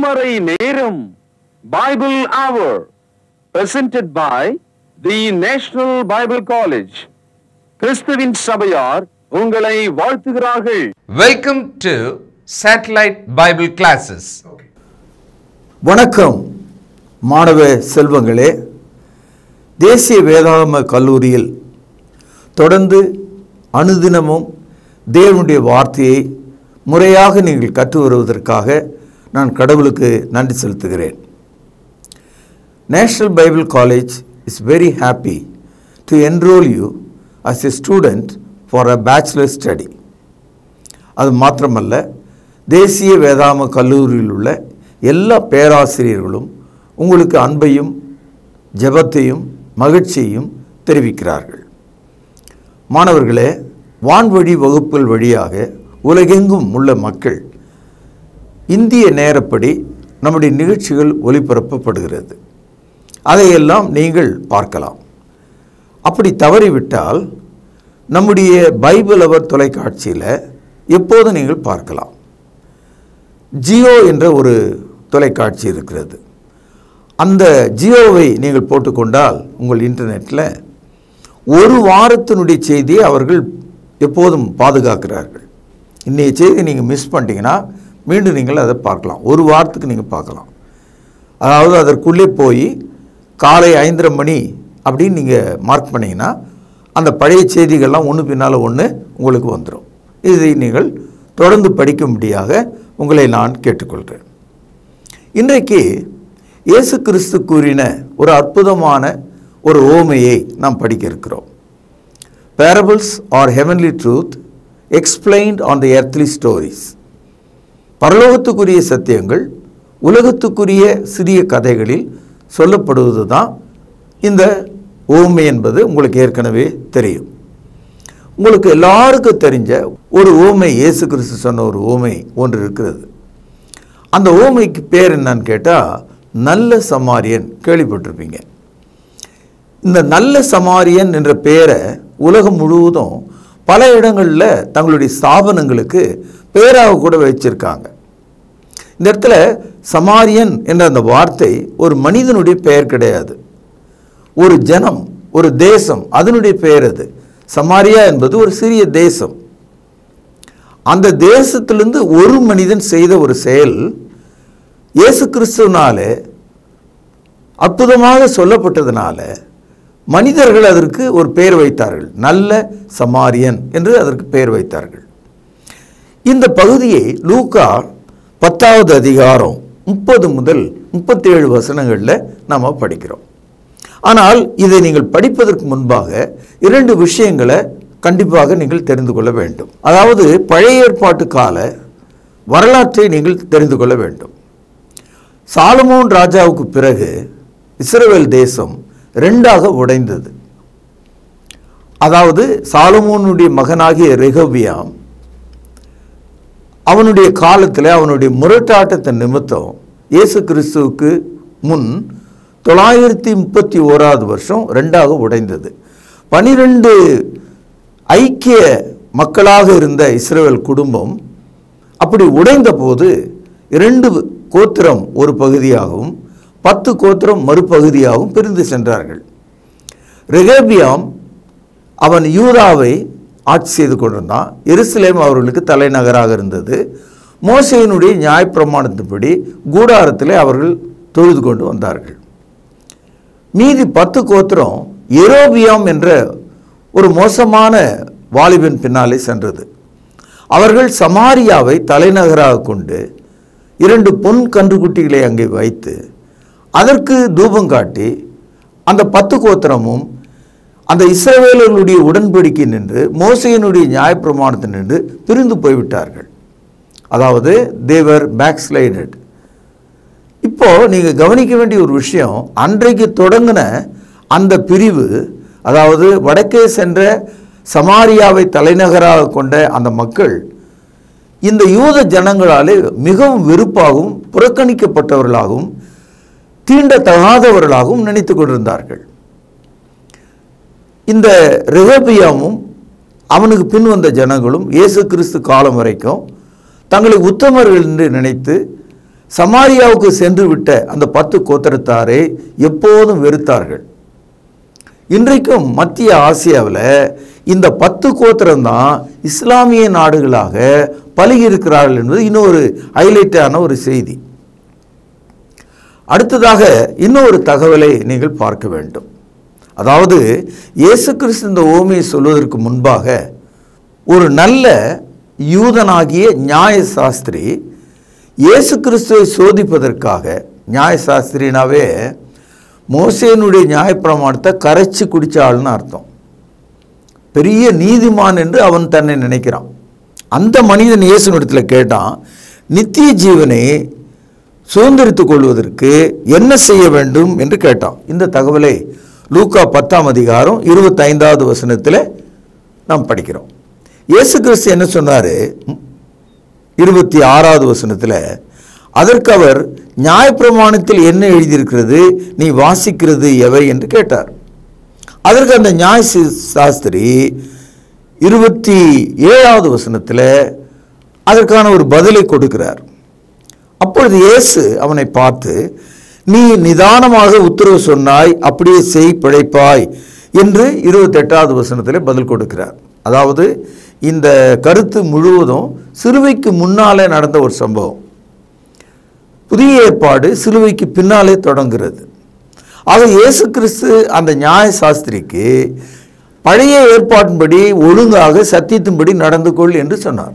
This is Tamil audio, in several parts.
திருமறை நேரம் பைபிள் அவர் presented by the National Bible College கிறிஸ்துவின் சபையார் உங்களை வாழ்த்துகிறார்கள் Welcome to Satellite Bible Classes. வணக்கம் மாணவ செல்வங்களே தேசிய வேதாகம கல்லூரியில் தொடர்ந்து அனுதினமும் தேவனுடைய வார்த்தையை முறையாக நீங்கள் கற்று வருவதற்காக நான் கடவுளுக்கு நன்றி செலுத்துகிறேன் National Bible College is very happy to enrol you as a student for a bachelor study அது மாத்திரமல்ல தேசிய வேதாம கல்லூரியில் உள்ள எல்லா பேராசிரியர்களும் உங்களுக்கு அன்பையும் ஜெபத்தையும் மகிழ்ச்சியையும் தெரிவிக்கிறார்கள் மாணவர்களே வான்வழி வகுப்புகள் வழியாக உலகெங்கும் உள்ள மக்கள் இந்திய நேரப்படி நம்முடைய நிகழ்ச்சிகள் ஒளிபரப்பப்படுகிறது அதையெல்லாம் நீங்கள் பார்க்கலாம் அப்படி தவறிவிட்டால் நம்முடைய பைபிள் அவர் தொலைக்காட்சியில் எப்போதும் நீங்கள் பார்க்கலாம் ஜியோ என்ற ஒரு தொலைக்காட்சி இருக்கிறது அந்த ஜியோவை நீங்கள் போட்டுக்கொண்டால் உங்கள் இன்டர்நெட்டில் ஒரு வாரத்தினுடைய செய்தியை அவர்கள் எப்போதும் பாதுகாக்கிறார்கள் இன்றைய செய்தியை நீங்கள் மிஸ் பண்ணிட்டீங்கன்னா மீண்டும் நீங்கள் அதை பார்க்கலாம் ஒரு வாரத்துக்கு நீங்கள் பார்க்கலாம் அதாவது அதற்குள்ளே போய் காலை ஐந்தரை மணி அப்படின்னு நீங்கள் மார்க் பண்ணிங்கன்னா அந்த பழைய செய்திகள்லாம் ஒன்று பின்னால் ஒன்று உங்களுக்கு வந்துடும் இதை நீங்கள் தொடர்ந்து படிக்கும்படியாக உங்களை நான் கேட்டுக்கொள்கிறேன் இன்றைக்கு இயேசு கிறிஸ்து கூறின ஒரு அற்புதமான ஒரு ஓமையை நாம் படிக்க இருக்கிறோம் parables are heavenly truth explained on the earthly stories பரலோகத்துக்குரிய சத்தியங்கள் உலகத்துக்குரிய சிறிய கதைகளில் சொல்லப்படுவது தான் இந்த ஓமை என்பது உங்களுக்கு ஏற்கனவே தெரியும் உங்களுக்கு எல்லாருக்கும் தெரிஞ்ச ஒரு ஓமை இயேசு கிறிஸ்து சொன்ன ஒரு ஓமை ஒன்று இருக்கிறது அந்த ஓமைக்கு பேர் என்னன்னு கேட்டால் நல்ல சமாரியன் கேள்விப்பட்டிருப்பீங்க இந்த நல்ல சமாரியன் என்ற பெயரை உலகம் முழுவதும் பல இடங்களில் தங்களுடைய ஸ்தாபனங்களுக்கு பேராக கூட வச்சிருக்காங்க இந்த இடத்துல சமாரியன் என்ற அந்த வார்த்தை ஒரு மனிதனுடைய பெயர் கிடையாது ஒரு ஜனம் ஒரு தேசம் அதனுடைய பெயர் அது சமாரியா என்பது ஒரு சிறிய தேசம் அந்த தேசத்திலிருந்து ஒரு மனிதன் செய்த ஒரு செயல் இயேசு கிறிஸ்துவனாலே அற்புதமாக சொல்லப்பட்டதுனால மனிதர்கள் அதற்கு ஒரு பெயர் வைத்தார்கள் நல்ல சமாரியன் என்று அதற்கு பெயர் வைத்தார்கள் இந்த பகுதியை லூக்கா பத்தாவது அதிகாரம் முப்பது முதல் முப்பத்தேழு வசனங்களில் நாம் படிக்கிறோம் ஆனால் இதை நீங்கள் படிப்பதற்கு முன்பாக இரண்டு விஷயங்களை கண்டிப்பாக நீங்கள் தெரிந்து கொள்ள வேண்டும் அதாவது பழைய ஏற்பாட்டு கால வரலாற்றை நீங்கள் தெரிந்து கொள்ள வேண்டும் சாலமோன் ராஜாவுக்கு பிறகு இஸ்ரேல் தேசம் ரெண்டாக உடைந்தது அதாவது சாலமோனுடைய மகனாகிய ரெகபியாம் அவனுடைய காலத்தில் அவனுடைய முரட்டாட்டத்தின் நிமித்தம் இயேசு கிறிஸ்துவுக்கு முன் தொள்ளாயிரத்தி முப்பத்தி ஓராவது வருஷம் ரெண்டாக உடைந்தது பனிரெண்டு ஐக்கிய மக்களாக இருந்த இஸ்ரேல் குடும்பம் அப்படி உடைந்த போது இரண்டு கோத்திரம் ஒரு பகுதியாகவும் பத்து கோத்திரம் மறுபகுதியாகவும் பிரிந்து சென்றார்கள் ரெகேபியாம் அவன் யூதாவை ஆட்சி செய்து கொண்டிருந்தான் எருசலேம் அவர்களுக்கு தலைநகராக இருந்தது மோசையினுடைய நியாயப்பிரமாணத்தின்படி கூடாரத்திலே அவர்கள் தொழுது கொண்டு வந்தார்கள் மீதி பத்து கோத்திரம் எரோபியாம் என்ற ஒரு மோசமான வாலிபன் பின்னாலே சென்றது அவர்கள் சமாரியாவை தலைநகராக கொண்டு இரண்டு பொன் கன்றுக்குட்டிகளை அங்கே வைத்து அதற்கு தூபம் காட்டி அந்த பத்து கோத்திரமும் அந்த இஸ்ரவேலர்களுடைய உடன்படிக்கை நின்று மோசையினுடைய நியாயப்பிரமாணத்தை நின்று பிரிந்து போய்விட்டார்கள் அதாவது தேவர் பேக்ஸ்லைடட் இப்போ நீங்கள் கவனிக்க வேண்டிய ஒரு விஷயம் அன்றைக்கு தொடங்கின அந்த பிரிவு அதாவது வடக்கே சென்ற சமாரியாவை தலைநகராக கொண்ட அந்த மக்கள் இந்த யூத ஜனங்களாலே மிகவும் வெறுப்பாகவும் புறக்கணிக்கப்பட்டவர்களாகவும் தீண்டத்தகாதவர்களாகவும் நினைத்து கொண்டிருந்தார்கள் இந்த ரெகபியாமும் அவனுக்கு பின் வந்த ஜனங்களும் இயேசு கிறிஸ்து காலம் வரைக்கும் தங்களை உத்தமர்கள் என்று நினைத்து சமாரியாவுக்கு சென்று விட்ட அந்த பத்து கோத்திரத்தாரை எப்போதும் வெறுத்தார்கள் இன்றைக்கும் மத்திய ஆசியாவில் இந்த பத்து கோத்திரம் தான் இஸ்லாமிய நாடுகளாக பழகி இருக்கிறார்கள் என்பது இன்னொரு ஹைலைட்டான ஒரு செய்தி அடுத்ததாக இன்னொரு தகவலை நீங்கள் பார்க்க வேண்டும் அதாவது இயேசு கிறிஸ்து இந்த ஓமையை சொல்வதற்கு முன்பாக ஒரு நல்ல யூதனாகிய நியாய சாஸ்திரி இயேசு கிறிஸ்துவை சோதிப்பதற்காக நியாய சாஸ்திரினாவே மோசேனுடைய நியாயப்பிரமாணத்தை கரைச்சி குடிச்ச ஆள்னு அர்த்தம் பெரிய நீதிமான் என்று அவன் தன்னை நினைக்கிறான் அந்த மனிதன் இயேசுனிடத்தில் கேட்டான் நித்திய ஜீவனை சுதந்திரித்துக் கொள்வதற்கு என்ன செய்ய வேண்டும் என்று கேட்டான் இந்த தகவலை லூக்கா பத்தாம் அதிகாரம் இருபத்தைந்தாவது வசனத்தில் நாம் படிக்கிறோம் இயேசு கிறிஸ்து என்ன சொன்னார் இருபத்தி ஆறாவது வசனத்தில் அதற்கு அவர் நியாயப்பிரமாணத்தில் என்ன எழுதியிருக்கிறது நீ வாசிக்கிறது எவை என்று கேட்டார் அதற்கு அந்த நியாய சி- சாஸ்திரி இருபத்தி ஏழாவது வசனத்தில் அதற்கான ஒரு பதிலை கொடுக்கிறார் அப்பொழுது இயேசு அவனை பார்த்து நீ நிதானமாக உத்தரவு சொன்னாய் அப்படியே செய் பிழைப்பாய் என்று இருபத்தெட்டாவது வசனத்தில் பதில் கொடுக்கிறார் அதாவது இந்த கருத்து முழுவதும் சிலுவைக்கு முன்னாலே நடந்த ஒரு சம்பவம் புதிய ஏற்பாடு சிலுவைக்கு பின்னாலே தொடங்குகிறது ஆக இயேசு கிறிஸ்து அந்த நியாய சாஸ்திரிக்கு பழைய ஏற்பாட்டின்படி ஒழுங்காக சத்தியத்தின்படி நடந்து கொள் என்று சொன்னார்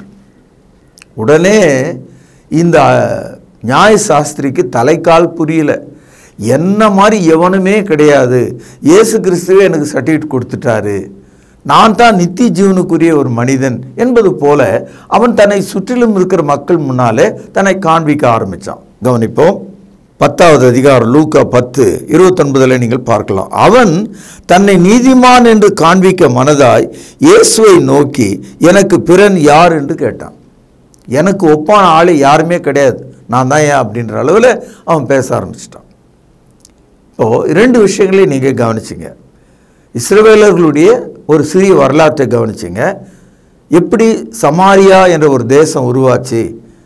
உடனே இந்த நியாய சாஸ்திரிக்கு தலைக்கால் புரியல என்ன மாதிரி எவனுமே கிடையாது இயேசு கிறிஸ்துவே எனக்கு சர்டிஃபிகேட் கொடுத்துட்டாரு நான் தான் நித்திய ஜீவனுக்குரிய ஒரு மனிதன் என்பது போல அவன் தன்னை சுற்றிலும் இருக்கிற மக்கள் முன்னாலே தன்னை காண்பிக்க ஆரம்பித்தான் கவனிப்போம் பத்தாவது அதிகாரம் லூக்கா பத்து இருபத்தொன்பதில் நீங்கள் பார்க்கலாம் அவன் தன்னை நீதிமான் என்று காண்பிக்க மனதாய் இயேசுவை நோக்கி எனக்கு பிறன் யார் என்று கேட்டான் எனக்கு ஒப்பான ஆள் யாருமே கிடையாது நான் தான் ஏன் அப்படின்ற அளவில் அவன் பேச ஆரம்பிச்சிட்டான் இப்போது இரண்டு விஷயங்களையும் நீங்கள் கவனிச்சிங்க இஸ்ரவேலர்களுடைய ஒரு சிறிய வரலாற்றை கவனிச்சிங்க எப்படி சமாரியா என்ற ஒரு தேசம் உருவாச்சு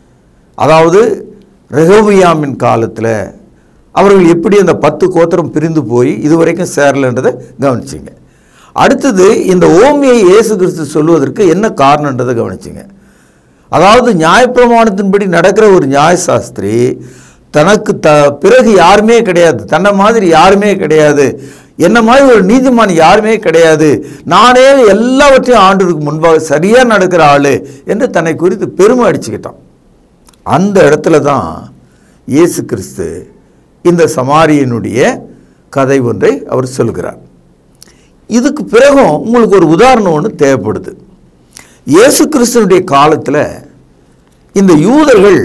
அதாவது ரெகோபியாமின் காலத்தில் அவர்கள் எப்படி அந்த பத்து கோத்திரம் பிரிந்து போய் இதுவரைக்கும் சேரலன்றதை கவனிச்சிங்க அடுத்தது இந்த ஓமியை இயேசு கிறிஸ்து சொல்வதற்கு என்ன காரணன்றதை கவனிச்சிங்க அதாவது நியாயப்பிரமாணத்தின்படி நடக்கிற ஒரு நியாயசாஸ்திரி தனக்கு த பிறகு யாருமே கிடையாது தன்னை மாதிரி யாருமே கிடையாது என்ன மாதிரி ஒரு நீதிமான் யாருமே கிடையாது நானே எல்லாவற்றையும் ஆண்டுக்கு முன்பாக சரியாக நடக்கிற ஆளு என்று தன்னை குறித்து பெருமை அடிச்சுக்கிட்டான் அந்த இடத்துல தான் இயேசு கிறிஸ்து இந்த சமாரியனுடைய கதை ஒன்றை அவர் சொல்கிறார் இதுக்கு பிறகும் உங்களுக்கு ஒரு உதாரணம் ஒன்று தேவைப்படுது இயேசு கிறிஸ்துனுடைய காலத்தில் இந்த யூதர்கள்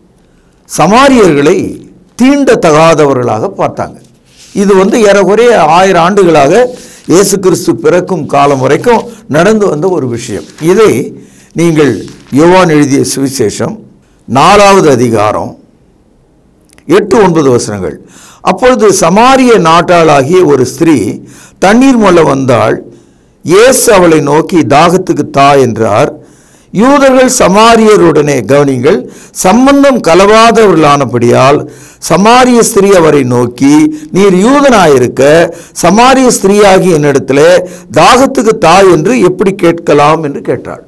சமாரியர்களை தீண்டத்தகாதவர்களாக பார்த்தாங்க இது வந்து ஏறக்குறைய ஆயிரம் ஆண்டுகளாக இயேசு கிறிஸ்து பிறக்கும் காலம் வரைக்கும் நடந்து வந்த ஒரு விஷயம் இதை நீங்கள் யோவான் எழுதிய சுவிசேஷம் நாலாவது அதிகாரம் எட்டு ஒன்பது வசனங்கள் அப்பொழுது சமாரிய நாட்டாளாகிய ஒரு ஸ்திரீ தண்ணீர் மொள்ள வந்தாள் இயேசு அவளை நோக்கி தாகத்துக்கு தா என்றார் யூதர்கள் சமாரியருடனே கவனிங்கள் சம்பந்தம் கலவாதவர்களானபடியால் சமாரிய ஸ்திரீ அவரை நோக்கி நீர் யூதனாயிருக்க சமாரிய ஸ்திரீயாகி என்னிடத்துல தாகத்துக்கு தா என்று எப்படி கேட்கலாம் என்று கேட்டாள்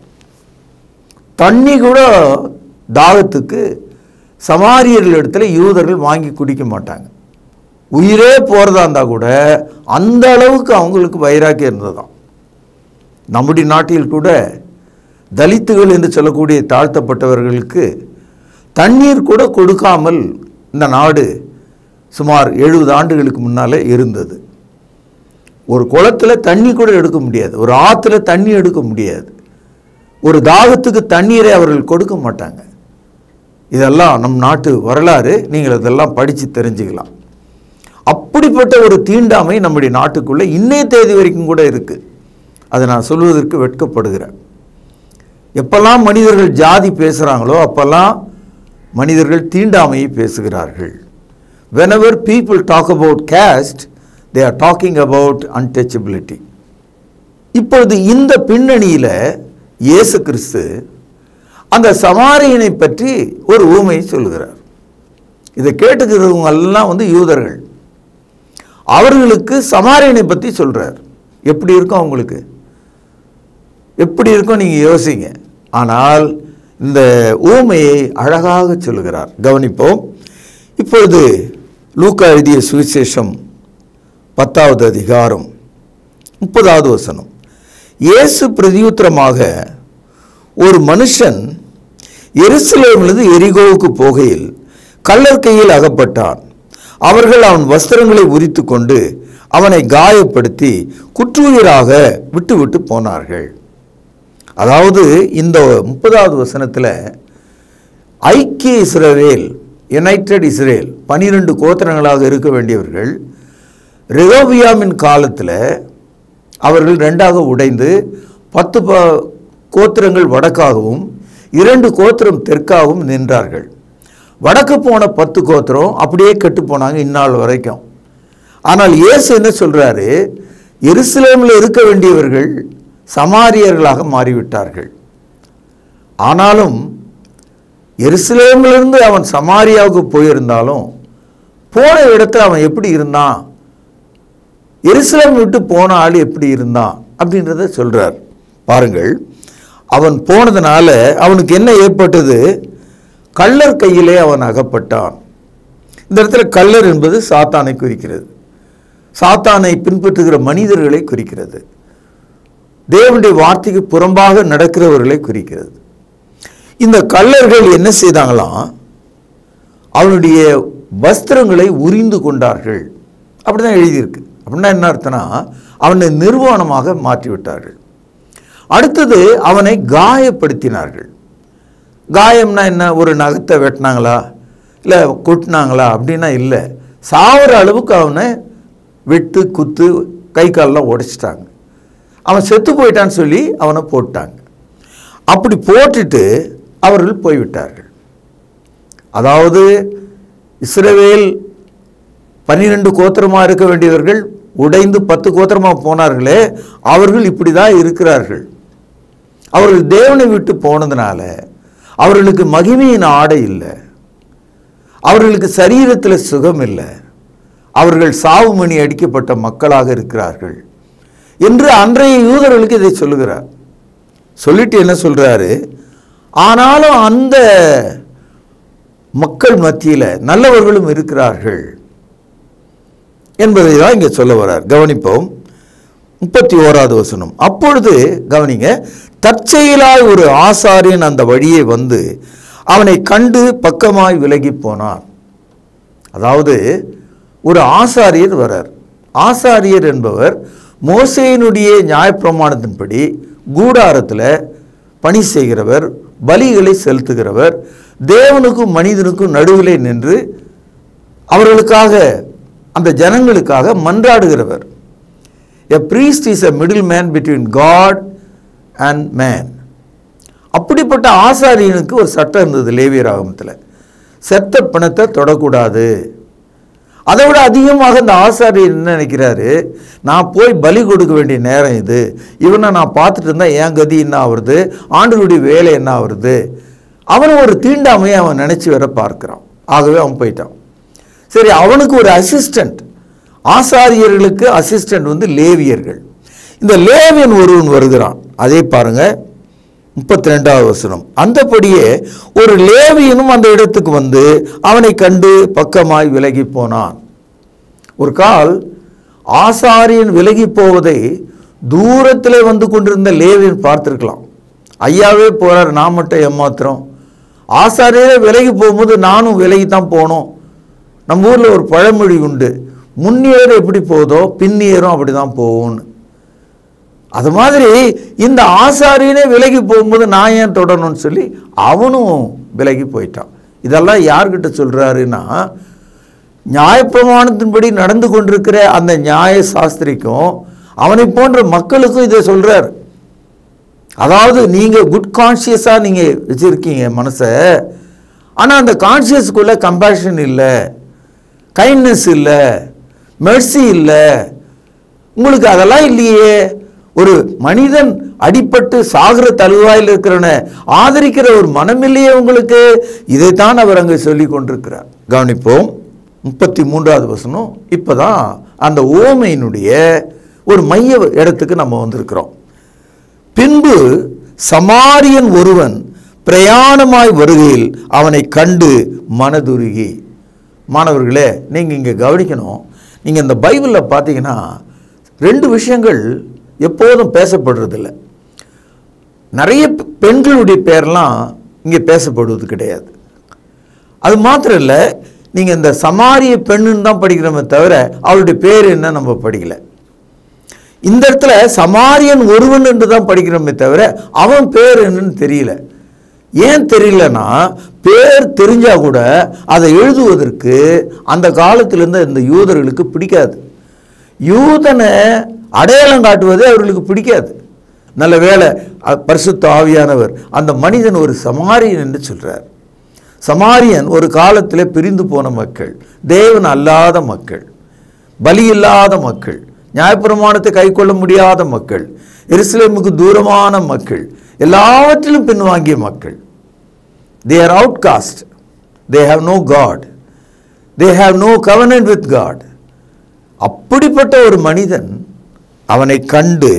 தண்ணி கூட தாகத்துக்கு சமாரியர்கள் இடத்துல யூதர்கள் வாங்கி குடிக்க மாட்டாங்க உயிரே போகிறதா இருந்தால் கூட அந்த அளவுக்கு அவங்களுக்கு வைராக்கியம் இருந்ததாம் நம்முடைய நாட்டில் கூட தலித்துகள் என்று சொல்லக்கூடிய தாழ்த்தப்பட்டவர்களுக்கு தண்ணீர் கூட கொடுக்காமல் இந்த நாடு சுமார் எழுபது ஆண்டுகளுக்கு முன்னாலே இருந்தது ஒரு குளத்துல தண்ணி கூட எடுக்க முடியாது ஒரு ஆற்றுல தண்ணி எடுக்க முடியாது ஒரு தாகத்துக்கு தண்ணீரை அவர்கள் கொடுக்க மாட்டாங்க இதெல்லாம் நம் நாட்டு வரலாறு நீங்கள் இதெல்லாம் படித்து தெரிஞ்சுக்கலாம் அப்படிப்பட்ட ஒரு தீண்டாமை நம்முடைய நாட்டுக்குள்ளே இன்னைய தேதி வரைக்கும் கூட இருக்குது அதை நான் சொல்வதற்கு வெட்கப்படுகிறேன் எப்பெல்லாம் மனிதர்கள் ஜாதி பேசுகிறாங்களோ அப்பெல்லாம் மனிதர்கள் தீண்டாமையை பேசுகிறார்கள் whenever people talk about caste they are talking about untouchability இப்பொழுது இந்த பின்னணியில் இயேசு கிறிஸ்து அந்த சமாரியனை பற்றி ஒரு ஊமை சொல்கிறார் இதை கேட்டுக்கிறவங்க எல்லாம் வந்து யூதர்கள் அவர்களுக்கு சமாரியனை பற்றி சொல்றார் எப்படி இருக்கும் அவங்களுக்கு எப்படி இருக்கும் நீங்கள் யோசிங்க ஆனால் இந்த ஊமையை அழகாக சொல்லுகிறார் கவனிப்போம் இப்பொழுது லூக்கா எழுதிய சுவிசேஷம் பத்தாவது அதிகாரம் முப்பதாவது வசனம் இயேசு பிரதியுத்தரமாக ஒரு மனுஷன் எருசலேமிலிருந்து எரிகோவுக்கு போகையில் கள்ளர் கையில் அகப்பட்டான் அவர்கள் அவன் வஸ்திரங்களை உரித்து கொண்டு அவனை காயப்படுத்தி குற்றுயிராக விட்டுவிட்டு போனார்கள் அதாவது இந்த முப்பதாவது வசனத்தில் ஐக்கிய இஸ்ரவேல் யுனைடெட் இஸ்ரேல் பனிரெண்டு கோத்திரங்களாக இருக்க வேண்டியவர்கள் ரெகோபியாமின் காலத்தில் அவர்கள் ரெண்டாக உடைந்து பத்து ப கோத்திரங்கள் வடக்காகவும் இரண்டு கோத்திரம் தெற்காகவும் நின்றார்கள் வடக்கு போன பத்து கோத்திரம் அப்படியே கெட்டு போனாங்க இந்நாள் வரைக்கும் ஆனால் இயேசு என்ன சொல்றாரு எருசலேமில் இருக்க வேண்டியவர்கள் சமாரியர்களாக மாறிவிட்டார்கள் ஆனாலும் எருசலேமிலிருந்து அவன் சமாரியாவுக்கு போயிருந்தாலும் போன இடத்துல அவன் எப்படி இருந்தான் எருசலேம் விட்டு போன ஆள் எப்படி இருந்தான் அப்படின்றத சொல்றார் பாருங்கள் அவன் போனதுனால அவனுக்கு என்ன ஏற்பட்டது கள்ளர் கையிலே அவன் அகப்பட்டான் இந்த இடத்துல கள்ளர் என்பது சாத்தானை குறிக்கிறது சாத்தானை பின்பற்றுகிற மனிதர்களை குறிக்கிறது தேவனுடைய வார்த்தைக்கு புறம்பாக நடக்கிறவர்களை குறிக்கிறது இந்த கள்ளர்கள் என்ன செய்தாங்களாம் அவனுடைய வஸ்திரங்களை உரிந்து கொண்டார்கள் அப்படிதான் எழுதியிருக்கு அப்படின்னா என்ன அர்த்தம்னா அவனை நிர்வாணமாக மாற்றிவிட்டார்கள் அடுத்தது அவனை காயப்படுத்தினார்கள் காயம்னா என்ன ஒரு நகத்தை வெட்டினாங்களா இல்லை கொட்டினாங்களா அப்படின்னா இல்லை சாவர அளவுக்கு அவனை வெட்டு குத்து கை காலெல்லாம் உடைச்சிட்டாங்க அவன் செத்து போயிட்டான்னு சொல்லி அவனை போட்டாங்க அப்படி போட்டுட்டு அவர்கள் போய்விட்டார்கள் அதாவது இஸ்ரவேல் பன்னிரெண்டு கோத்திரமாக இருக்க வேண்டியவர்கள் உடைந்து பத்து கோத்திரமாக போனார்களே அவர்கள் இப்படி தான் இருக்கிறார்கள் அவர்கள் தேவனை விட்டு போனதுனால அவர்களுக்கு மகிமையின் ஆடை இல்லை அவர்களுக்கு சரீரத்தில் சுகம் இல்லை அவர்கள் சாவு மணி அடிக்கப்பட்ட மக்களாக இருக்கிறார்கள் என்று அன்றைய யூதர்களுக்கு இதை சொல்லுகிறார் சொல்லிட்டு என்ன சொல்றாரு ஆனாலும் அந்த மக்கள் மத்தியில் நல்லவர்களும் இருக்கிறார்கள் என்பதை தான் இங்கே சொல்ல வர்றார் கவனிப்போம் முப்பத்தி ஓராவது வசனம் அப்பொழுது கவனிங்க தற்செயலாய் ஒரு ஆசாரியன் அந்த வழியே வந்து அவனை கண்டு பக்கமாய் விலகி போனான் அதாவது ஒரு ஆசாரியர் வரார் ஆசாரியர் என்பவர் மோசேயினுடைய நியாயப்பிரமாணத்தின்படி கூடாரத்தில் பணி செய்கிறவர் பலிகளை செலுத்துகிறவர் தேவனுக்கும் மனிதனுக்கும் நடுவிலே நின்று அவர்களுக்காக அந்த ஜனங்களுக்காக மன்றாடுகிறவர் a priest is a middle man between God and man அப்படிப்பட்ட ஆசாரியனுக்கு ஒரு சட்டம் இருந்தது லேவியர் ஆகமத்தில் செத்த பிணத்தை தொடக்கூடாது அதை விட அதிகமாக இந்த ஆசாரியர் என்ன நினைக்கிறாரு நான் போய் பலி கொடுக்க வேண்டிய நேரம் இது இவனை நான் பார்த்துட்டு இருந்தால் என் கதி என்ன ஆகுறது ஆண்டவருடைய வேலை என்ன ஆகுறது அவன் ஒரு தீண்டாமையை அவன் நினச்சி வர பார்க்குறான் ஆகவே அவன் போயிட்டான் சரி அவனுக்கு ஒரு அசிஸ்டண்ட் ஆசாரியர்களுக்கு அசிஸ்டண்ட் வந்து லேவியர்கள் இந்த லேவியன் ஒருவன் வருகிறான் அதே பாருங்க முப்பத்தி ரெண்டாவது வசனம் அந்தபடியே ஒரு லேவியனும் அந்த இடத்துக்கு வந்து அவனை கண்டு பக்கமாய் விலகி போனான் ஒரு கால் ஆசாரியன் விலகி போவதை தூரத்திலே வந்து கொண்டிருந்த லேவியன் பார்த்திருக்கலாம் ஐயாவே போறார் நான் மட்டும் ஏமாத்திரம் ஆசாரியரே விலகி போகும்போது நானும் விலகி தான் போனோம் நம்ம ஊரில் ஒரு பழமொழி உண்டு முன்னேறு எப்படி போதோ பின்னேறும் அப்படி தான் போகும்னு அது மாதிரி இந்த ஆசாரியனே விலகி போகும்போது நான் ஏன் தொடரணும்னு சொல்லி அவனும் விலகி போயிட்டான் இதெல்லாம் யார்கிட்ட சொல்றாருன்னா நியாயப்பிரமாணத்தின்படி நடந்து கொண்டிருக்கிற அந்த நியாய சாஸ்திரிக்கும் அவனை போன்ற மக்களுக்கும் இதை சொல்றார் அதாவது நீங்க குட் கான்சியஸா நீங்க வச்சிருக்கீங்க மனசை ஆனா அந்த கான்சியஸ்க்குள்ள கம்பேஷன் இல்லை கைண்ட்னஸ் இல்லை மெர்சி இல்லை உங்களுக்கு அதெல்லாம் இல்லையே ஒரு மனிதன் அடிபட்டு சாகுற தழுவாயில் இருக்கிறவனை ஆதரிக்கிற ஒரு மனம் இல்லையே உங்களுக்கு இதைத்தான் அவர் அங்கே சொல்லி கொண்டிருக்கிறார் கவனிப்போம் முப்பத்தி மூன்றாவது வசனம் இப்பதான் அந்த ஓமையினுடைய ஒரு மைய இடத்துக்கு நம்ம வந்திருக்கிறோம் பின்பு சமாரியன் ஒருவன் பிரயாணமாய் வருகையில் அவனை கண்டு மனதுருகி மாணவர்களே நீங்கள் இங்கே கவனிக்கணும் நீங்கள் இந்த பைபிளில் பார்த்தீங்கன்னா ரெண்டு விஷயங்கள் எப்போதும் பேசப்படுறதில்ல நிறைய பெ- பெண்களுடைய பேர்லாம் இங்கே பேசப்படுவது கிடையாது அது மாத்திரம் இல்லை நீங்கள் இந்த சமாரிய பெண்ணுன்னு தான் படிக்கிறோமே தவிர அவளுடைய பேர் என்ன நம்ம படிக்கல இந்த இடத்துல சமாரியன் ஒருவன் என்று தான் படிக்கிறோமே தவிர அவன் பேர் என்னன்னு தெரியல ஏன் தெரியலனா பேர் தெரிஞ்சா கூட அதை எழுதுவதற்கு அந்த காலத்துல இருந்த இந்த யூதர்களுக்கு பிடிக்காது யூதனை அடையாளம் காட்டுவதே அவர்களுக்கு பிடிக்காது நல்ல வேளை அ- பரிசுத்த ஆவியானவர் அந்த மனிதன் ஒரு சமாரியன் என்று சொல்றார் சமாரியன் ஒரு காலத்தில் பிரிந்து போன மக்கள் தேவன் அல்லாத மக்கள் பலி இல்லாத மக்கள் நியாயப்பிரமாணத்தை கைக்கொள்ள முடியாத மக்கள் எருசலேமுக்கு தூரமான மக்கள் எல்லாவற்றிலும் பின்வாங்கிய மக்கள் they are outcast they have no God they have no covenant with God அப்படிப்பட்ட ஒரு மனிதன் அவனை கண்டு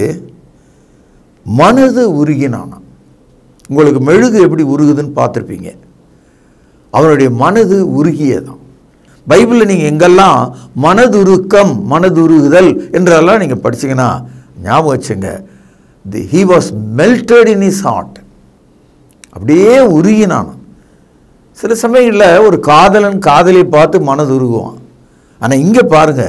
மனது உருகினானாம் உங்களுக்கு மெழுகு எப்படி உருகுதுன்னு பார்த்துருப்பீங்க அவனுடைய மனது உருகியதாம் பைபிளில் நீங்கள் எங்கெல்லாம் மனதுருக்கம் மனதுருகுதல் என்றெல்லாம் நீங்கள் படிச்சீங்கன்னா ஞாபகம் வச்சுங்க the he was melted in his heart அப்படியே உருகினானாம் சில சமயங்களில் ஒரு காதலன் காதலை பார்த்து மனது உருகுவான் ஆனால் இங்கே பாருங்க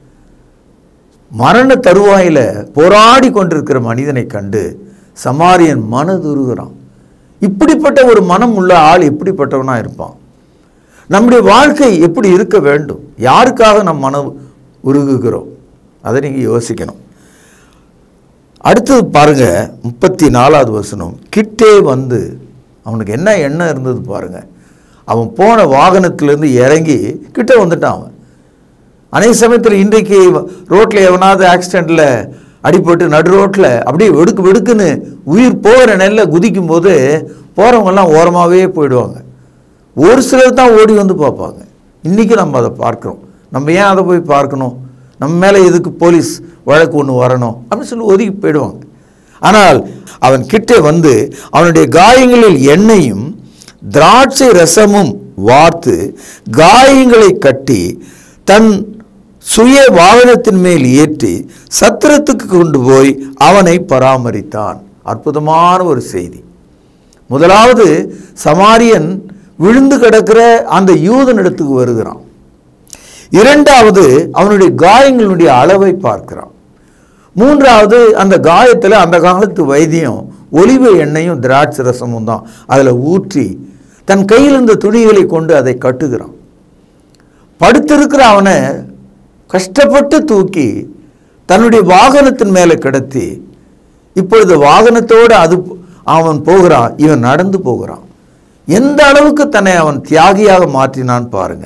மரண தருவாயில் போராடி கொண்டிருக்கிற மனிதனை கண்டு சமாரியன் மனது உருகுறான் இப்படிப்பட்ட ஒரு மனம் உள்ள ஆள் எப்படிப்பட்டவனா இருப்பான் நம்முடைய வாழ்க்கை எப்படி இருக்க வேண்டும் யாருக்காக நம் மனம் உருகுகிறோம் அதை நீங்கள் யோசிக்கணும் அடுத்தது பாருங்க முப்பத்தி நாலாவது வசனம் கிட்டே வந்து அவனுக்கு என்ன எண்ணம் இருந்தது பாருங்க அவன் போன வாகனத்திலேருந்து இறங்கி கிட்ட வந்துட்டான் அவன் அநேக சமயத்தில் இன்றைக்கு ரோட்டில் எவனாவது ஆக்சிடெண்ட்டில் அடிபட்டு நடு ரோட்டில் அப்படியே வெடுக்கு வெடுக்குன்னு உயிர் போகிற நெல்ல குதிக்கும் போது போகிறவங்கெல்லாம் ஓரமாகவே போயிடுவாங்க ஒரு சிலர் தான் ஓடி வந்து பார்ப்பாங்க இன்றைக்கி நம்ம அதை பார்க்குறோம் நம்ம ஏன் அதை போய் பார்க்கணும் நம்ம மேலே எதுக்கு போலீஸ் வழக்கு ஒன்று வரணும் அப்படின்னு சொல்லி ஒதுக்கி போயிடுவாங்க ஆனால் அவன் கிட்டே வந்து அவனுடைய காயங்களில் எண்ணெயும் திராட்சை ரசமும் வார்த்து காயங்களை கட்டி தன் சுய வாகனத்தின் மேல் ஏற்றி சத்திரத்துக்கு கொண்டு போய் அவனை பராமரித்தான் அற்புதமான ஒரு செய்தி முதலாவது சமாரியன் விழுந்து கிடக்கிற அந்த யூதனிடத்துக்கு வருகிறான் இரண்டாவது அவனுடைய காயங்களுடைய அளவை பார்க்கிறான் மூன்றாவது அந்த காயத்தில் அந்த காலத்து வைத்தியம் ஒலிவ எண்ணெயும் திராட்சை ரசமும் தான் அதில் ஊற்றி தன் கையில் இருந்த துணிகளை கொண்டு அதை கட்டுகிறான் படுத்திருக்கிற அவனை கஷ்டப்பட்டு தூக்கி தன்னுடைய வாகனத்தின் மேலே கிடத்தி இப்பொழுது வாகனத்தோடு அது அவன் போகிறான் இவன் நடந்து போகிறான் எந்த அளவுக்கு தன்னை அவன் தியாகியாக மாற்றினான் பாருங்க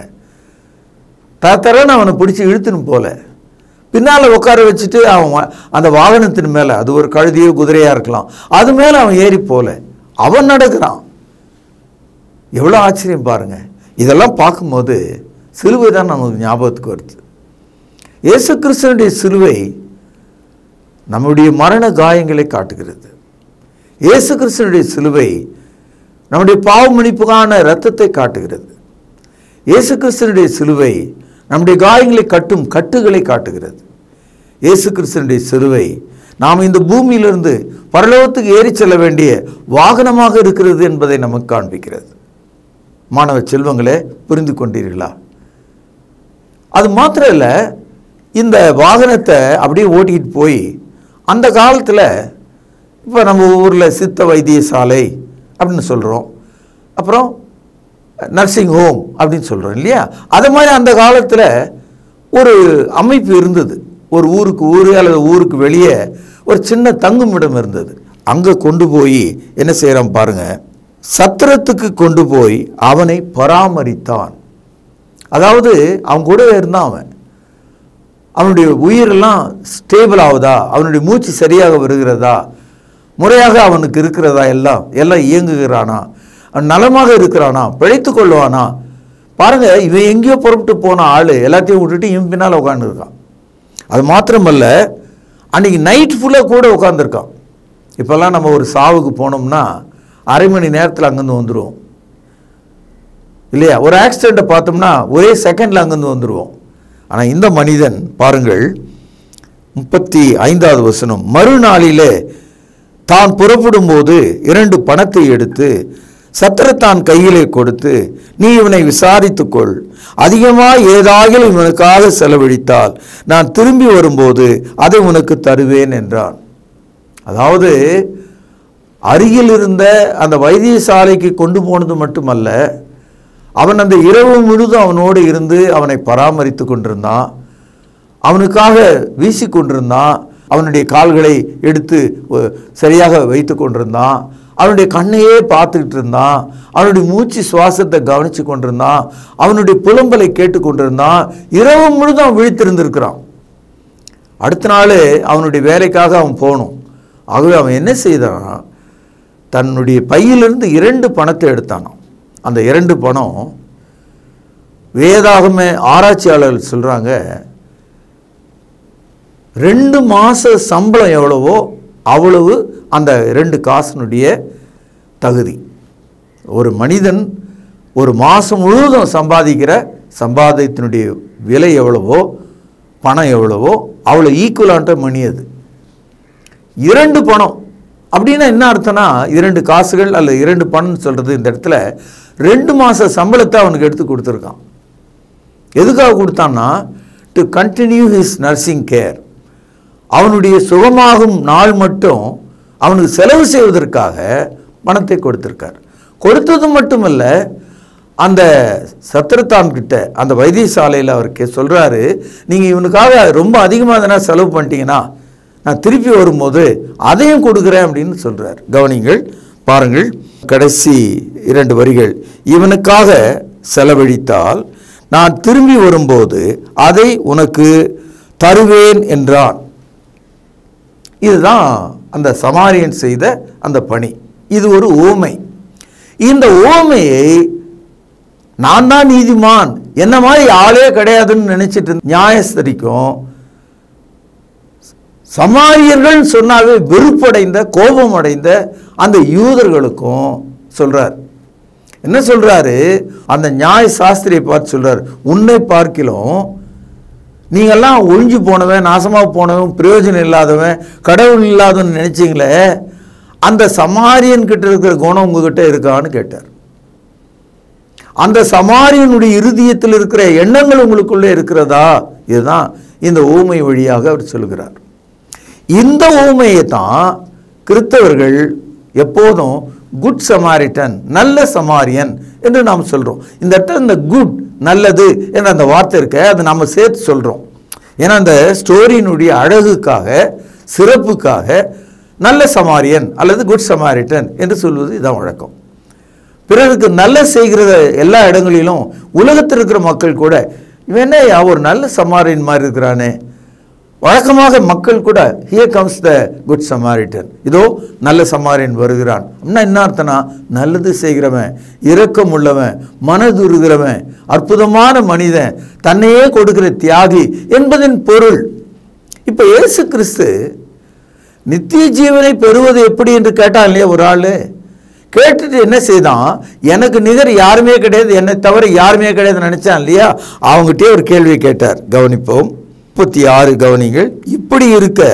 தரன்னு அவனை பிடிச்சி இழுத்துன்னு போல பின்னால் உட்கார வச்சுட்டு அவன் வா- அந்த வாகனத்தின் மேலே அது ஒரு கழுதியோ குதிரையாக இருக்கலாம் அது மேலே அவன் ஏறி போல அவன் நடக்கிறான் எவ்வளோ ஆச்சரியம் பாருங்க இதெல்லாம் பார்க்கும்போது சிலுவை தான் நமக்கு ஞாபகத்துக்கு வருது இயேசு கிறிஸ்தனுடைய சிலுவை நம்முடைய மரண காயங்களை காட்டுகிறது இயேசு கிறிஸ்தனுடைய சிலுவை நம்முடைய பாவமன்னிப்புக்கான இரத்தத்தை காட்டுகிறது இயேசு கிறிஸ்தனுடைய சிலுவை நம்முடைய காயங்களை கட்டும் கட்டுகளை காட்டுகிறது இயேசு கிறிஸ்தனுடைய சிலுவை நாம் இந்த பூமியிலிருந்து பரலோகத்துக்கு ஏறி செல்ல வேண்டிய வாகனமாக இருக்கிறது என்பதை நமக்கு காண்பிக்கிறது மாணவ செல்வங்களே புரிந்து கொண்டீர்களா அது மாத்திரம் இல்லை இந்த வாகனத்தை அப்படியே ஓட்டிக்கிட்டு போய் அந்த காலத்தில் இப்போ நம்ம ஊரில் சித்த வைத்தியசாலை அப்படின்னு சொல்கிறோம் அப்புறம் நர்சிங் ஹோம் அப்படின்னு சொல்கிறோம் இல்லையா அது மாதிரி அந்த காலத்தில் ஒரு அமைப்பு இருந்தது ஒரு ஊருக்கு ஊர் அல்லது ஊருக்கு வெளியே ஒரு சின்ன தங்குமிடம் இருந்தது அங்கே கொண்டு போய் என்ன செய்கிறான் பாருங்க சத்திரத்துக்கு கொண்டு போய் அவனை பராமரித்தான் அதாவது அவன் கூட இருந்தான் அவன் அவனுடைய உயிரெல்லாம் ஸ்டேபிள் ஆகுதா அவனுடைய மூச்சு சரியாக வருகிறதா முறையாக அவனுக்கு இருக்கிறதா எல்லாம் எல்லாம் இயங்குகிறானா அவன் நலமாக இருக்கிறானா பிழைத்து கொள்வானா பாருங்க இவன் எங்கேயோ புறப்பட்டு போன ஆள் எல்லாத்தையும் விட்டுட்டு இவன் பின்னால் உட்காந்துருக்கான் அது மாத்திரமல்ல அன்னைக்கு நைட் ஃபுல்லாக கூட உட்காந்துருக்கான் இப்போல்லாம் நம்ம ஒரு சாவுக்கு போனோம்னா அரை மணி நேரத்தில் அங்கேருந்து வந்துடுவோம் இல்லையா ஒரு ஆக்சிடெண்ட்டை பார்த்தோம்னா ஒரே செகண்டில் அங்கேருந்து வந்துடுவோம் ஆனால் இந்த மனிதன் பாருங்கள் முப்பத்தி ஐந்தாவது வசனம் மறுநாளிலே தான் புறப்படும் போது இரண்டு பணத்தை எடுத்து சத்திரத்தான் கையிலே கொடுத்து நீ இவனை விசாரித்துக்கொள் அதிகமாக ஏதாகிலும் இவனுக்காக செலவழித்தால் நான் திரும்பி வரும்போது அதை உனக்கு தருவேன் என்றான் அதாவது அருகில் இருந்த அந்த வைத்தியசாலைக்கு கொண்டு போனது மட்டுமல்ல அவன் அந்த இரவு முழுதும் அவனோடு இருந்து அவனை பராமரித்து கொண்டிருந்தான் அவனுக்காக வீசி கொண்டிருந்தான் அவனுடைய கால்களை எடுத்து அஹ், சரியாக வைத்து கொண்டிருந்தான் அவனுடைய கண்ணையே பார்த்துக்கிட்டு இருந்தான் அவனுடைய மூச்சு சுவாசத்தை கவனித்து கொண்டிருந்தான் அவனுடைய புலம்பலை கேட்டு கொண்டிருந்தான் இரவு முழுதும் அவன் விழித்திருந்திருக்கிறான் அடுத்த நாள் அவனுடைய வேலைக்காக அவன் போகணும் ஆகவே அவன் என்ன செய்தான் தன்னுடைய பையிலிருந்து இரண்டு பணத்தை எடுத்தானாம் அந்த இரண்டு பணம் வேதாகம ஆராய்ச்சியாளர்கள் சொல்கிறாங்க ரெண்டு மாத சம்பளம் எவ்வளவோ அவ்வளவு அந்த ரெண்டு காசினுடைய தகுதி ஒரு மனிதன் ஒரு மாதம் முழுவதும் சம்பாதிக்கிற சம்பாதியத்தினுடைய விலை எவ்வளவோ பணம் எவ்வளவோ அவ்வளோ ஈக்குவலான்ட்ட மணி அது இரண்டு பணம் அப்படின்னா என்ன அர்த்தம்னா இரண்டு காசுகள் அல்ல இரண்டு பணம்னு சொல்கிறது இந்த இடத்துல ரெண்டு மாத சம்பளத்தை அவனுக்கு எடுத்து கொடுத்துருக்கான் எதுக்காக கொடுத்தான்னா to continue his nursing care அவனுடைய சுகமாகும் நாள் மட்டும் அவனுக்கு செலவு செய்வதற்காக பணத்தை கொடுத்திருக்கார் கொடுத்தது மட்டுமல்ல அந்த சத்திரத்தான் கிட்ட அந்த வைத்தியசாலையில் அவருக்கு சொல்கிறாரு நீங்கள் இவனுக்காக ரொம்ப அதிகமாக எதனா செலவு பண்ணிட்டீங்கன்னா நான் திருப்பி வரும்போது அதையும் கொடுக்குறேன் அப்படின்னு சொல்கிறார் கவனிங்கள் பாருங்கள் கடைசி இரண்டு வரிகள் இவனுக்காக செலவழித்தால் நான் திரும்பி வரும்போது அதை உனக்கு தருவேன் என்றான் இதுதான் அந்த சமாரியன் செய்த அந்த பணி இது ஒரு ஓமை இந்த ஓமையை நான் தான் நீதிமான் என்ன மாதிரி ஆளே கிடையாதுன்னு நினைச்சிட்டு இருந்த நியாயஸ்தரிக்கும் சமாரியர்கள் சொன்னாவே வெறுப்படைந்த கோபம் அடைந்த அந்த யூதர்களுக்கும் சொல்றார் என்ன சொல்றாரு அந்த நியாய சாஸ்திரியை பார்த்து சொல்றார் உன்னை பார்க்கிலும் நீங்கெல்லாம் ஒழிஞ்சு போனவன் நாசமாக போனவன் பிரயோஜனம் இல்லாதவன் கடவுள் இல்லாதவன் நினைச்சீங்களே அந்த சமாரியன் கிட்ட இருக்கிற குணம் உங்ககிட்ட இருக்கான்னு கேட்டார் அந்த சமாரியனுடைய இருதயத்தில் இருக்கிற எண்ணங்கள் உங்களுக்குள்ளே இருக்கிறதா இதுதான் இந்த ஊமை வழியாக அவர் சொல்கிறார் இந்த ஊமையை தான் கிறிஸ்தவர்கள் எப்போதும் குட் சமாரிட்டன் நல்ல சமாரியன் என்று நாம் சொல்கிறோம் இந்த இடத்துல இந்த குட் நல்லது என்ற அந்த வார்த்தை இருக்க அதை நம்ம சேர்த்து சொல்கிறோம் ஏன்னா அந்த ஸ்டோரியினுடைய அழகுக்காக சிறப்புக்காக நல்ல சமாரியன் அல்லது குட் சமாரிட்டன் என்று சொல்வது இதான் வழக்கம் பிறருக்கு நல்ல செய்கிற எல்லா இடங்களிலும் உலகத்தில் இருக்கிற மக்கள் கூட இவன் என்ன ஒரு நல்ல சமாரியன் மாதிரி இருக்கிறானே வழக்கமாக மக்கள் கூட here comes the good Samaritan இதோ நல்ல சமாரியன் வருகிறான் அப்படின்னா என்ன அர்த்தம்னா நல்லது செய்கிறவன் இரக்கம் உள்ளவன் மனதுருகிறவன் அற்புதமான மனிதன் தன்னையே கொடுக்கிற தியாகி என்பதின் பொருள் இப்போ இயேசு கிறிஸ்து நித்திய ஜீவனை பெறுவது எப்படி என்று கேட்டான் இல்லையா ஒரு ஆள் கேட்டுட்டு என்ன செய்தான் எனக்கு நிகர் யாருமே கிடையாது என்னை தவிர யாருமே கிடையாது நினைச்சான் இல்லையா அவங்ககிட்டயே ஒரு கேள்வி கேட்டார் கவனிப்போம் முப்பத்தி ஆறு கவனிங்கள் இப்படி இருக்க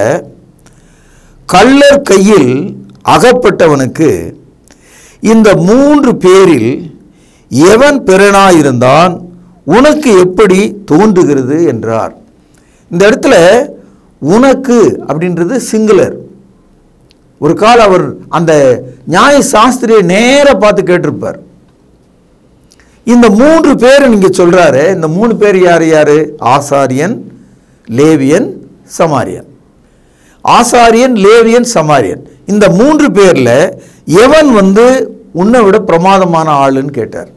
கள்ளர் கையில் அகப்பட்டவனுக்கு இந்த மூன்று பேரில் எவன் பிறனாயிருந்தான் உனக்கு எப்படி தோன்றுகிறது என்றார் இந்த இடத்துல உனக்கு அப்படின்றது சிங்குலர் ஒரு கால் அவர் அந்த நியாய சாஸ்திரியை நேரா பார்த்து கேட்டிருப்பார் இந்த மூன்று பேர் நீங்க சொல்றாரு இந்த மூணு பேர் யார் யாரு ஆசாரியன் லேவியன் சமாரியன் ஆசாரியன் லேவியன் சமாரியன் இந்த மூன்று பேர்ல எவன் வந்து உன்னை விட பிரமாதமான ஆளுன்னு கேட்டார்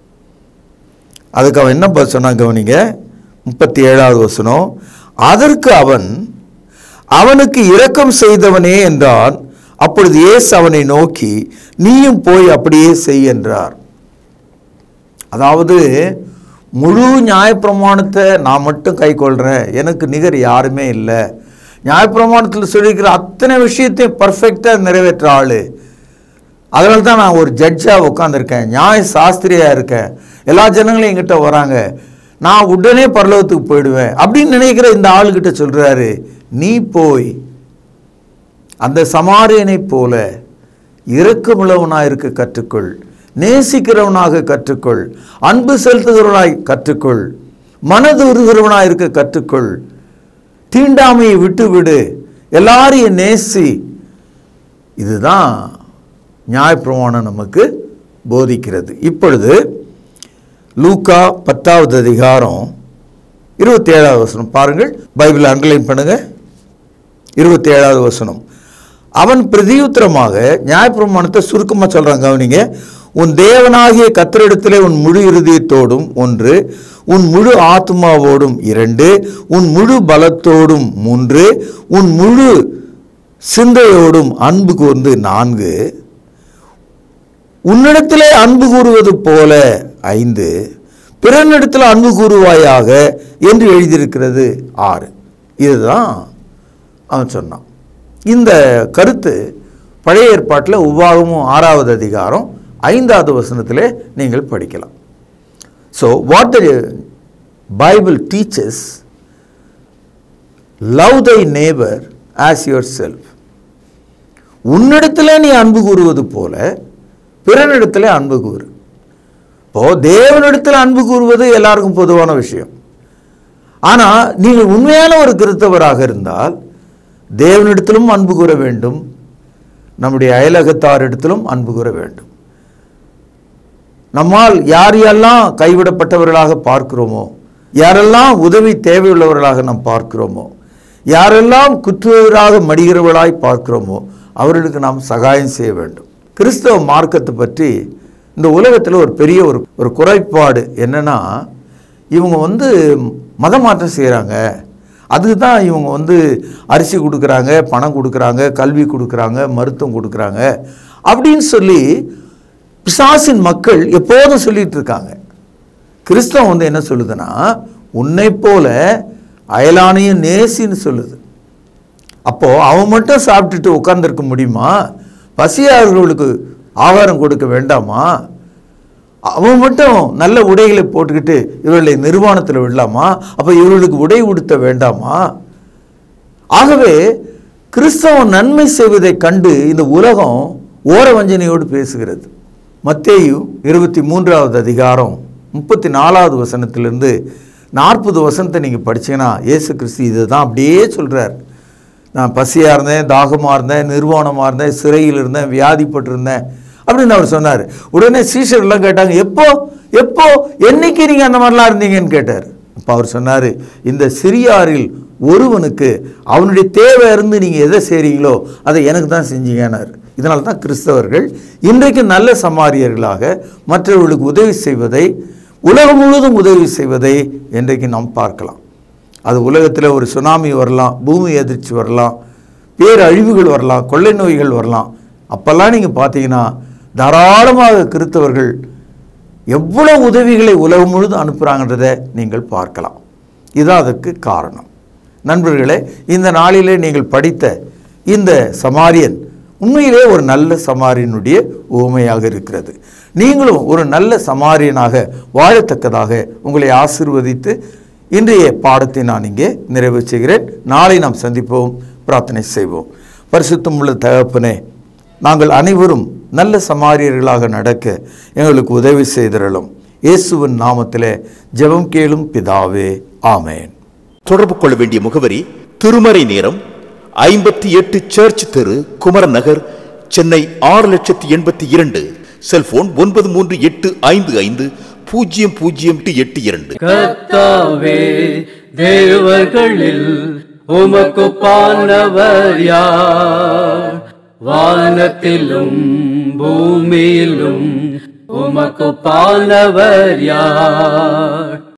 அதுக்கு அவன் என்ன பதில் சொன்னான் கவனிங்க முப்பத்தி ஏழாவது வசனம் அதற்கு அவன் அவனுக்கு இரக்கம் செய்தவனே என்றான் அப்பொழுது இயேசு அவனை நோக்கி நீயும் போய் அப்படியே செய் என்றார் அதாவது முழு நியாயப்பிரமாணத்தை நான் மட்டும் கை கொள்கிறேன் எனக்கு நிகர் யாருமே இல்லை நியாயப்பிரமாணத்தில் சொல்லியிருக்கிற அத்தனை விஷயத்தையும் பர்ஃபெக்டாக நிறைவேற்ற ஆள் அதனால தான் நான் ஒரு ஜட்ஜாக உட்காந்துருக்கேன் நியாய சாஸ்திரியாக இருக்கேன் எல்லா ஜனங்களும் என்கிட்ட வராங்க நான் உடனே பரலோகத்துக்கு போயிடுவேன் அப்படின்னு நினைக்கிற இந்த ஆளுகிட்ட சொல்கிறாரு நீ போய் அந்த சமாரியனைப் போல இரக்கமுள்ளவனாக இருக்க கற்றுக்கொள் நேசிக்கிறவனாக கற்றுக்கொள் அன்பு செலுத்துகிறவனாய் கற்றுக்கொள் மனது உருகிறவனாக இருக்க கற்றுக்கொள் தீண்டாமையை விட்டுவிடு எல்லாரையும் நேசி இதுதான் நியாயப்பிரமாணம் நமக்கு போதிக்கிறது இப்பொழுது லூக்கா பத்தாவது அதிகாரம் இருபத்தி ஏழாவது வசனம் பாருங்கள் பைபிள் அண்டர்லைன் பண்ணுங்க இருபத்தி ஏழாவது வசனம் அவன் பிரதியுத்தரமாக நியாயப்பிரமாணத்தை சுருக்கமாக சொல்கிறாங்க கவனிங்க உன் தேவனாகிய கத்தரிடத்திலே உன் முழு இருதயத்தோடும் ஒன்று உன் முழு ஆத்மாவோடும் இரண்டு உன் முழு பலத்தோடும் மூன்று உன் முழு சிந்தையோடும் அன்பு கூர்ந்து நான்கு உன்னிடத்திலே அன்பு கூறுவது போல ஐந்து பிறனிடத்தில் அன்பு கூறுவாயாக என்று எழுதியிருக்கிறது ஆறு இதுதான் அவன் சொன்னான் இந்த கருத்து பழைய ஏற்பாட்டில் உபாகமும் ஆறாவது அதிகாரம் ஐந்தாவது வசனத்திலே நீங்கள் படிக்கலாம் so what the Bible teachers love thy neighbour as yourself உன்னிடத்தில் நீ அன்பு கூறுவது போல பிறனிடத்தில் அன்பு கூறு இப்போ தேவனிடத்தில் அன்பு கூறுவது எல்லாருக்கும் பொதுவான விஷயம் ஆனால் நீங்கள் உண்மையான ஒரு கிறிஸ்தவராக இருந்தால் தேவனிடத்திலும் அன்பு கூற வேண்டும் நம்முடைய அயலகத்தாரிடத்திலும் அன்பு கூற வேண்டும் நம்மால் யார் யாரெல்லாம் கைவிடப்பட்டவர்களாக பார்க்கிறோமோ யாரெல்லாம் உதவி தேவையுள்ளவர்களாக நாம் பார்க்கிறோமோ யாரெல்லாம் குற்றுவராக மடிகிறவர்களாய் பார்க்கிறோமோ அவர்களுக்கு நாம் சகாயம் செய்ய வேண்டும் கிறிஸ்தவ மார்க்கத்தை பற்றி இந்த உலகத்தில் ஒரு பெரிய ஒரு ஒரு குறைபாடு என்னன்னா இவங்க வந்து மதமாற்றம் செய்கிறாங்க அதுக்கு தான் இவங்க வந்து அரிசி கொடுக்குறாங்க பணம் கொடுக்குறாங்க கல்வி கொடுக்குறாங்க மருத்துவம் கொடுக்குறாங்க அப்படின்னு சொல்லி பிசாசின் மக்கள் எப்போதும் சொல்லிட்டு இருக்காங்க கிறிஸ்தவம் வந்து என்ன சொல்லுதுன்னா உன்னை போல அயலானையும் நேசின்னு சொல்லுது அப்போ அவன் மட்டும் சாப்பிட்டுட்டு உட்கார்ந்திருக்க முடியுமா பசியாளர்களுக்கு ஆகாரம் கொடுக்க வேண்டாமா அவன் மட்டும் நல்ல உடைகளை போட்டுக்கிட்டு இவர்களை நிர்வாணத்தில் விடலாமா அப்போ இவர்களுக்கு உடை உடுத்த வேண்டாமா ஆகவே கிறிஸ்தவம் நன்மை செய்வதை கண்டு இந்த உலகம் ஓர வஞ்சனையோடு பேசுகிறது மத்தேயு இருபத்தி மூன்றாவது அதிகாரம் முப்பத்தி நாலாவது வசனத்திலிருந்து நாற்பது வசனத்தை நீங்கள் படிச்சீங்கன்னா இயேசு கிறிஸ்து இதை தான் அப்படியே சொல்கிறார் நான் பசியாக இருந்தேன் தாகமாக இருந்தேன் நிர்வாணமாக இருந்தேன் சிறையில் இருந்தேன் வியாதிப்பட்டிருந்தேன் அப்படின்னு அவர் சொன்னார் உடனே சீஷர்லாம் கேட்டாங்க எப்போ எப்போ என்னைக்கு நீங்கள் அந்த மாதிரிலாம் இருந்தீங்கன்னு கேட்டார் அப்போ அவர் சொன்னார் இந்த சிறியாரில் ஒருவனுக்கு அவனுடைய தேவை இருந்து நீங்கள் எதை செய்கிறீங்களோ அதை எனக்கு தான் செஞ்சீங்கன்னார் இதனால தான் கிறிஸ்தவர்கள் இன்றைக்கு நல்ல சமாரியர்களாக மற்றவர்களுக்கு உதவி செய்வதை உலகம் முழுவதும் உதவி செய்வதை இன்றைக்கு நாம் பார்க்கலாம் அது உலகத்தில் ஒரு சுனாமி வரலாம் பூமி எதிர்ச்சி வரலாம் பேரழிவுகள் வரலாம் கொள்ளை நோய்கள் வரலாம் அப்போல்லாம் நீங்கள் பார்த்தீங்கன்னா தாராளமாக கிறிஸ்தவர்கள் எவ்வளோ உதவிகளை உலகம் முழுதும் அனுப்புகிறாங்கன்றதை நீங்கள் பார்க்கலாம் இதுதான் அதற்கு காரணம் நண்பர்களே இந்த நாளிலே நீங்கள் படித்த இந்த சமாரியன் உண்மையிலே ஒரு நல்ல சமாரியனுடைய உவமையாக இருக்கிறது நீங்களும் ஒரு நல்ல சமாரியனாக வாழத்தக்கதாக உங்களை ஆசிர்வதித்து இன்றைய பாடத்தை நான் இங்கே நிறைவு செய்கிறேன் நாளை நாம் சந்திப்போம் பிரார்த்தனை செய்வோம் பரிசுத்தம் உள்ள தகப்பனே நாங்கள் அனைவரும் நல்ல சமாரியர்களாக நடக்க எங்களுக்கு உதவி செய்திரலும் இயேசுவின் நாமத்திலே ஜெபம் கேளும் பிதாவே ஆமேன் தொடர்பு கொள்ள வேண்டிய முகவரி திருமறை நேரம் ஐம்பத்தி எட்டு சர்ச் தெரு குமரன் நகர் சென்னை ஆறு லட்சத்தி எண்பத்தி இரண்டு செல்போன் ஒன்பது மூன்று எட்டு ஐந்து ஐந்து பூஜ்ஜியம் பூஜ்ஜியம் எட்டு எட்டு இரண்டு கர்த்தாவே தேவர்களில் உமக்கு பானவர் யார் வானத்திலும் பூமியிலும் உமக்கு பானவர் யார்